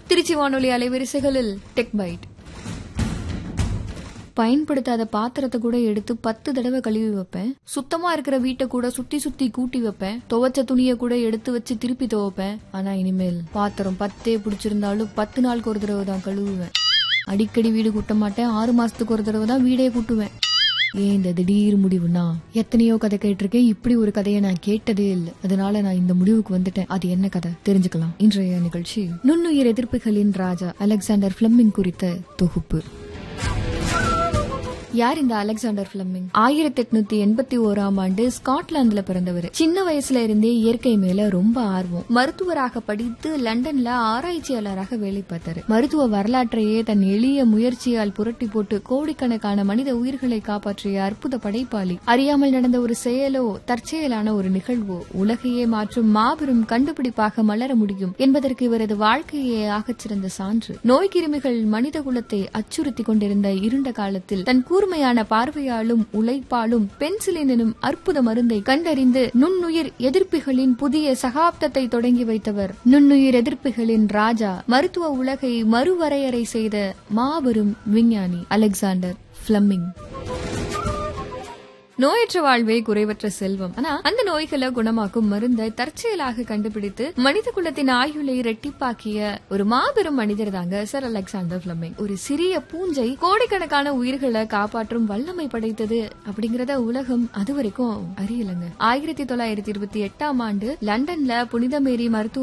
திருச்சி வானொலி அலைவரிசைகளில் tech byte பயன்படுத்தாத பாத்திரத்தை கூட எடுத்து பத்து தடவை கழுவி வைப்பேன் சுத்தமா இருக்கிற வீட்டை கூட சுத்தி சுத்தி கூட்டி வைப்பேன் துவைச்ச துணியை கூட எடுத்து வச்சு திருப்பி துவைப்பேன் ஆனா இனிமேல் பாத்திரம் பத்தே பிடிச்சிருந்தாலும் பத்து நாளுக்கு ஒரு தடவை தான் கழுவுவேன் அடிக்கடி வீடு கூட்ட மாட்டேன் ஆறு மாசத்துக்கு ஒரு தடவை தான் வீடே கூட்டுவேன் ஏன் இந்த திடீர் முடிவுனா எத்தனையோ கதை கேட்டிருக்கேன் இப்படி ஒரு கதையை நான் கேட்டதே இல்லை அதனால நான் இந்த முடிவுக்கு வந்துட்டேன் அது என்ன கதை தெரிஞ்சுக்கலாம் இன்றைய நிகழ்ச்சி நுண்ணுயிர் எதிர்ப்புகளின் ராஜா அலெக்சாண்டர் பிளம்மிங் குறித்த தொகுப்பு யார் இந்த அலெக்சாண்டர் பிளம்மிங் ஆயிரத்தி எட்நூத்தி எண்பத்தி ஓராம் ஆண்டு ஸ்காட்லாந்துல பிறந்தவர் சின்ன வயசுல இருந்தே இயற்கை மேல ரொம்ப ஆர்வம் மருத்துவராக படித்து லண்டன்ல ஆராய்ச்சியாளராக வேலை பார்த்தாரு மருத்துவ வரலாற்றையே தன் எளிய முயற்சியால் புரட்டி போட்டு கோடிக்கணக்கான மனித உயிர்களை காப்பாற்றிய அற்புத படைப்பாளி அறியாமல் நடந்த ஒரு செயலோ தற்செயலான ஒரு நிகழ்வோ உலகையே மாற்றும் மாபெரும் கண்டுபிடிப்பாக மலர முடியும் என்பதற்கு இவரது வாழ்க்கையே ஆகச்சிறந்த சான்று நோய் கிருமிகள் மனித குலத்தை அச்சுறுத்தி கொண்டிருந்த இருண்ட காலத்தில் தன் கூர்மையான பார்வையாலும் உழைப்பாலும் பென்சிலின் எனும் அற்புத மருந்தை கண்டறிந்து நுண்ணுயிர் எதிர்ப்பிகளின் புதிய சகாப்தத்தை தொடங்கி வைத்தவர் நுண்ணுயிர் எதிர்ப்பிகளின் ராஜா மருத்துவ உலகை மறுவரையறை செய்த மாபெரும் விஞ்ஞானி அலெக்சாண்டர் பிளம்மிங் நோயற்ற வாழ்வே குறைவற்ற செல்வம் ஆனா அந்த நோய்களை குணமாக்கும் மருந்தை தற்செயலாக கண்டுபிடித்து மனித குலத்தின் ஆயுளை ரெட்டிப்பாக்கிய ஒரு மாபெரும் மனிதர் தாங்க சர் அலெக்சாண்டர் பிளமிங் ஒரு சிறிய பூஞ்சை கோடிக்கணக்கான உயிர்களை காப்பாற்றும் வல்லமை படைத்தது அப்படிங்கறத உலகம் அது வரைக்கும் அறியலங்க ஆயிரத்தி தொள்ளாயிரத்தி இருபத்தி எட்டாம் ஆண்டு லண்டன்ல புனித மேரி மருத்துவ